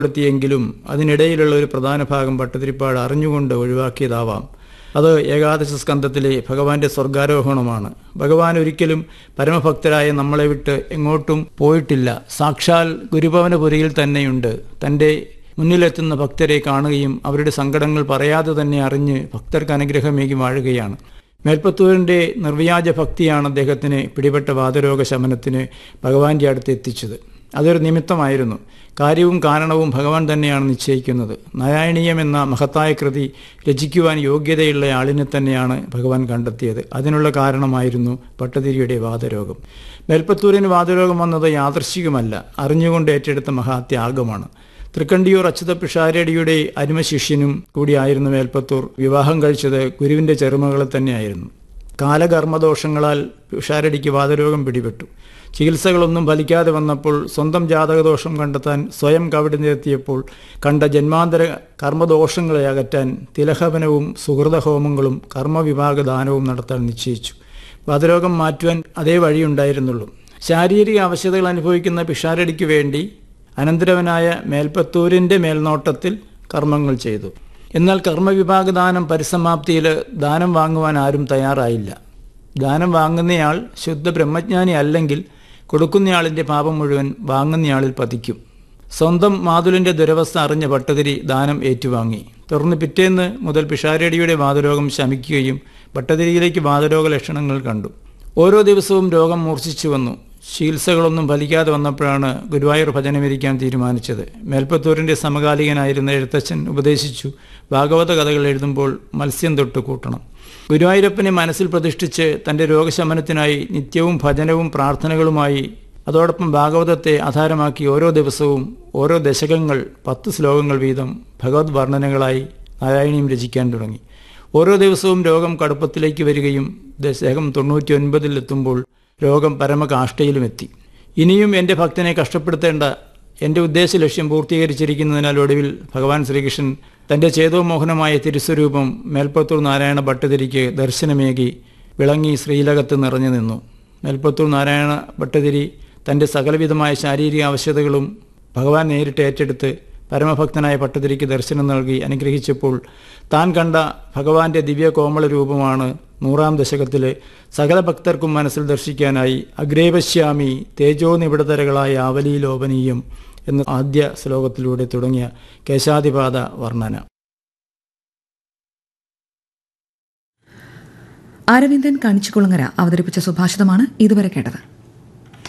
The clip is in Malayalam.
പ്പെടുത്തിയെങ്കിലും അതിനിടയിലുള്ള ഒരു പ്രധാന ഭാഗം ഭട്ടതിരിപ്പാട് അറിഞ്ഞുകൊണ്ട് ഒഴിവാക്കിയതാവാം അത് ഏകാദശ സ്കന്ധത്തിലെ ഭഗവാന്റെ സ്വർഗാരോഹണമാണ് ഭഗവാൻ ഒരിക്കലും പരമഭക്തരായ നമ്മളെ വിട്ട് എങ്ങോട്ടും പോയിട്ടില്ല സാക്ഷാൽ ഗുരുഭവനപുരയിൽ തന്നെയുണ്ട് തൻ്റെ മുന്നിലെത്തുന്ന ഭക്തരെ കാണുകയും അവരുടെ സങ്കടങ്ങൾ പറയാതെ തന്നെ അറിഞ്ഞ് ഭക്തർക്ക് അനുഗ്രഹമേകി വാഴുകയാണ് മേൽപ്പത്തൂരിൻ്റെ നിർവ്യാജ ഭക്തിയാണ് അദ്ദേഹത്തിന് പിടിപെട്ട വാതരോഗ ശമനത്തിന് ഭഗവാന്റെ അടുത്ത് എത്തിച്ചത് അതൊരു നിമിത്തമായിരുന്നു കാര്യവും കാരണവും ഭഗവാൻ തന്നെയാണ് നിശ്ചയിക്കുന്നത് നാരായണീയം എന്ന മഹത്തായ കൃതി രചിക്കുവാൻ യോഗ്യതയുള്ള ആളിനെ തന്നെയാണ് ഭഗവാൻ കണ്ടെത്തിയത് അതിനുള്ള കാരണമായിരുന്നു പട്ടതിരിയുടെ വാതരോഗം മേൽപ്പത്തൂരിന് വാതരോഗം വന്നത് യാദൃശ്ചികമല്ല അറിഞ്ഞുകൊണ്ട് ഏറ്റെടുത്ത മഹാത്യാഗമാണ് തൃക്കണ്ടിയൂർ അച്യുത പിഷാരടിയുടെ അരുമശിഷ്യനും കൂടിയായിരുന്നു മേൽപ്പത്തൂർ വിവാഹം കഴിച്ചത് ഗുരുവിൻ്റെ ചെറുമകളെ തന്നെയായിരുന്നു കാലകർമ്മദോഷങ്ങളാൽ പിഷാരടിക്ക് വാതരോഗം പിടിപെട്ടു ചികിത്സകളൊന്നും ഫലിക്കാതെ വന്നപ്പോൾ സ്വന്തം ജാതകദോഷം കണ്ടെത്താൻ സ്വയം കവിടി നിരത്തിയപ്പോൾ കണ്ട ജന്മാന്തര കർമ്മദോഷങ്ങളെ അകറ്റാൻ തിലഹവനവും സുഹൃതഹോമങ്ങളും കർമ്മവിഭാഗ ദാനവും നടത്താൻ നിശ്ചയിച്ചു വാതരോഗം മാറ്റുവാൻ അതേ വഴിയുണ്ടായിരുന്നുള്ളൂ ശാരീരിക അവശതകൾ അനുഭവിക്കുന്ന പിഷാരടിക്ക് വേണ്ടി അനന്തരവനായ മേൽപ്പത്തൂരിൻ്റെ മേൽനോട്ടത്തിൽ കർമ്മങ്ങൾ ചെയ്തു എന്നാൽ കർമ്മവിഭാഗ ദാനം പരിസമാപ്തിയിൽ ദാനം വാങ്ങുവാൻ ആരും തയ്യാറായില്ല ദാനം വാങ്ങുന്നയാൾ ശുദ്ധ ബ്രഹ്മജ്ഞാനി അല്ലെങ്കിൽ കൊടുക്കുന്നയാളിൻ്റെ പാപം മുഴുവൻ വാങ്ങുന്നയാളിൽ പതിക്കും സ്വന്തം മാതുലിൻ്റെ ദുരവസ്ഥ അറിഞ്ഞ ഭട്ടതിരി ദാനം ഏറ്റുവാങ്ങി തുടർന്ന് പിറ്റേന്ന് മുതൽ പിഷാരടിയുടെ വാതരോഗം ശമിക്കുകയും ഭട്ടതിരിയിലേക്ക് വാതരോഗ ലക്ഷണങ്ങൾ കണ്ടു ഓരോ ദിവസവും രോഗം മൂർച്ഛിച്ചു വന്നു ചികിത്സകളൊന്നും ഫലിക്കാതെ വന്നപ്പോഴാണ് ഗുരുവായൂർ ഭജനമിരിക്കാൻ തീരുമാനിച്ചത് മേൽപ്പത്തൂരിൻ്റെ സമകാലികനായിരുന്ന എഴുത്തച്ഛൻ ഉപദേശിച്ചു ഭാഗവത കഥകൾ എഴുതുമ്പോൾ മത്സ്യം തൊട്ട് കൂട്ടണം ഗുരുവായൂരപ്പനെ മനസ്സിൽ പ്രതിഷ്ഠിച്ച് തൻ്റെ രോഗശമനത്തിനായി നിത്യവും ഭജനവും പ്രാർത്ഥനകളുമായി അതോടൊപ്പം ഭാഗവതത്തെ ആധാരമാക്കി ഓരോ ദിവസവും ഓരോ ദശകങ്ങൾ പത്ത് ശ്ലോകങ്ങൾ വീതം ഭഗവത് വർണ്ണനകളായി നാരായണീയം രചിക്കാൻ തുടങ്ങി ഓരോ ദിവസവും രോഗം കടുപ്പത്തിലേക്ക് വരികയും ദശകം തൊണ്ണൂറ്റി ഒൻപതിലെത്തുമ്പോൾ രോഗം പരമകാഷ്ടയിലുമെത്തി ഇനിയും എൻ്റെ ഭക്തനെ കഷ്ടപ്പെടുത്തേണ്ട എൻ്റെ ഉദ്ദേശ ലക്ഷ്യം പൂർത്തീകരിച്ചിരിക്കുന്നതിനാൽ ഒടുവിൽ ഭഗവാൻ ശ്രീകൃഷ്ണൻ തൻ്റെ ചേതോമോഹനമായ തിരുസ്വരൂപം മേൽപ്പത്തൂർ നാരായണ ഭട്ടതിരിക്ക് ദർശനമേകി വിളങ്ങി ശ്രീലകത്ത് നിറഞ്ഞു നിന്നു മേൽപ്പത്തൂർ നാരായണ ഭട്ടതിരി തൻ്റെ സകലവിധമായ ശാരീരിക ആവശ്യതകളും ഭഗവാൻ നേരിട്ട് ഏറ്റെടുത്ത് പരമഭക്തനായ ഭട്ടതിരിക്ക് ദർശനം നൽകി അനുഗ്രഹിച്ചപ്പോൾ താൻ കണ്ട ഭഗവാന്റെ ദിവ്യ കോമള രൂപമാണ് നൂറാം ദശകത്തിലെ സകല ഭക്തർക്കും മനസ്സിൽ ദർശിക്കാനായി അഗ്രേപശ്യാമി തേജോനിബിഡതരകളായ ആവലീലോപനീയം എന്ന ആദ്യ ശ്ലോകത്തിലൂടെ തുടങ്ങിയ കേശാധിപാത വർണ്ണന അരവിന്ദൻ കണിച്ചുകുളങ്ങര അവതരിപ്പിച്ച സുഭാഷിതമാണ് ഇതുവരെ കേട്ടത്